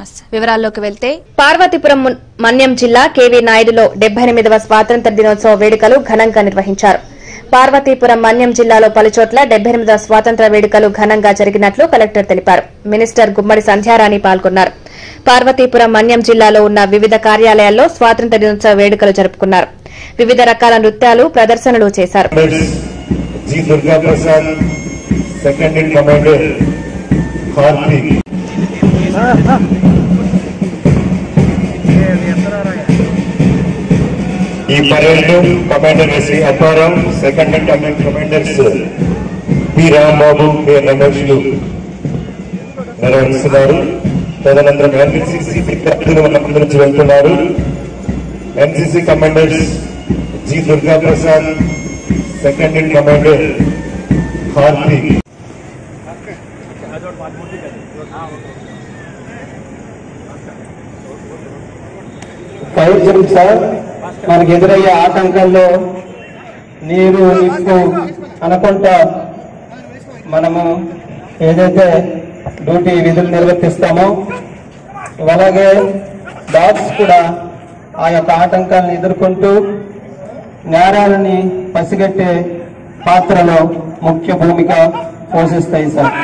news వివరాల్లోకి వెళ్తే పార్వతీపురం మున్- మన్యం జిల్లా కేవీ నాయుడులో డెబ్బై ఎనిమిదవ స్వాతంత్ర దినోత్సవ వేడుకలు ఘనంగా నిర్వహించారు పార్వతీపురం మన్యం జిల్లాలో పలుచోట్ల డెబ్బై ఎనిమిదవ స్వాతంత్ర వేడుకలు ఘనంగా జరిగినట్లు కలెక్టర్ తెలిపారు మినిస్టర్ గుమ్మడి సంధ్యారాణి పాల్గొన్నారు పార్వతీపురం మన్యం జిల్లాలో ఉన్న వివిధ కార్యాలయాల్లో స్వాతంత్ర దినోత్సవ వేడుకలు జరుపుకున్నారు వివిధ రకాల నృత్యాలు ప్రదర్శనలు చేశారు G Durga Prasad second in commander Karthik ఈ parade commander Shri Apparao second in command commanders P Rambabu K రమేష్లు నిర్వహిస్తున్నారు తదనంతరం ఎన్సీసీ విద్యార్థులు మన ముందు నుంచి వెళ్తున్నారు NCC commanders G Durga Prasad second in commander Karthik fire jump sir మనకి ఎదురయ్యే ఆటంకాల్లో నీరు నిప్పు అనుకుంటా మనము ఏదైతే డ్యూటీ విధులు నిర్వర్తిస్తామో అలాగే డాగ్స్ కూడా ఆ యొక్క ఆటంకాలను ఎదుర్కొంటూ నేరాలని పసిగట్టే పాత్రలో ముఖ్య భూమిక పోషిస్తాయి సార్